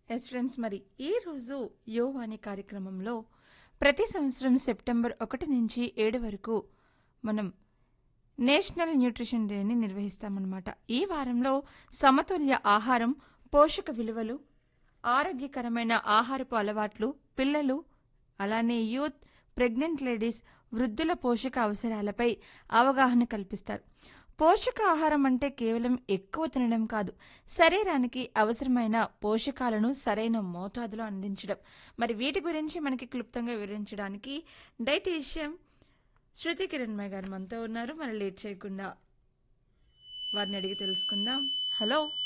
yes friends మరి ఈరోజు యో అనే కార్యక్రమంలో ప్రతి సంవత్సరం సెప్టెంబర్ ఒకటి నుంచి ఏడు వరకు మనం నేషనల్ న్యూట్రిషన్ డేని నిర్వహిస్తామన్నమాట ఈ వారంలో సమతుల్య ఆహారం పోషక విలువలు ఆరోగ్యకరమైన ఆహారపు అలవాట్లు పిల్లలు అలానే యూత్ ప్రెగ్నెంట్ లేడీస్ వృద్ధుల పోషక అవసరాలపై అవగాహన కల్పిస్తారు పోషక ఆహారం అంటే కేవలం ఎక్కువ తినడం కాదు శరీరానికి అవసరమైన పోషకాలను సరైన మోతాదులో అందించడం మరి వీటి గురించి మనకి క్లుప్తంగా వివరించడానికి డైటీషియన్ శృతి కిరణ్మయ్య గారు మనతో ఉన్నారు మరి లేట్ చేయకుండా వారిని అడిగి తెలుసుకుందాం హలో